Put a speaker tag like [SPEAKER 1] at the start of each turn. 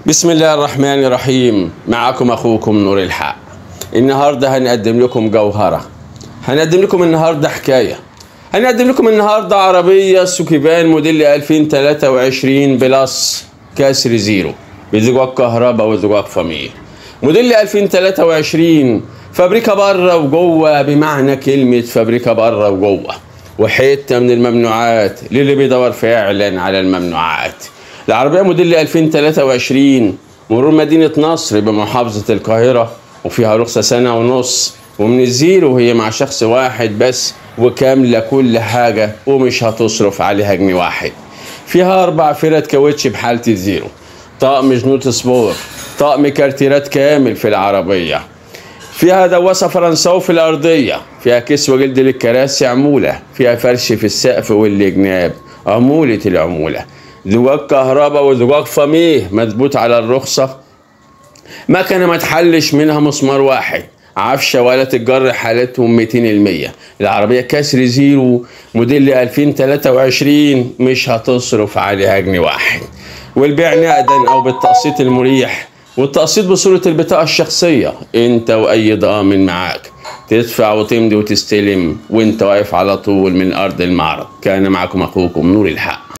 [SPEAKER 1] بسم الله الرحمن الرحيم معكم اخوكم نور الحق النهارده هنقدم لكم جوهره هنقدم لكم النهارده حكايه هنقدم لكم النهارده عربيه سوكيبان موديل 2023 بلس كسر زيرو بزجاج كهرباء وزجاج فاميه موديل 2023 فابريكا بره وجوه بمعنى كلمه فابريكا بره وجوه وحته من الممنوعات للي بيدور فعلا على الممنوعات العربية موديل 2023 مرور مدينة نصر بمحافظة القاهرة وفيها رخصة سنة ونص ومن الزيرو هي مع شخص واحد بس وكاملة كل حاجة ومش هتصرف عليها جنيه واحد فيها أربع فرد كاوتش بحالة الزيرو طقم جنوط سبور طقم كارتيرات كامل في العربية فيها دواسة فرنساوي في الأرضية فيها كسوة جلد للكراسي عمولة فيها فرش في السقف والجناب عمولة العمولة زجاج كهرباء وزجاج فاميه مثبوت على الرخصة مكنة ما تحلش منها مسمار واحد عفشة ولا تتجر حالتهم 200 المية العربية كسر زيرو موديل 2023 مش هتصرف عليها جنيه واحد والبيع نقدا أو بالتقسيط المريح والتقسيط بصورة البطاقة الشخصية انت واي ضامن معاك تدفع وتمضي وتستلم وانت واقف على طول من ارض المعرض كان معكم اخوكم نور الحق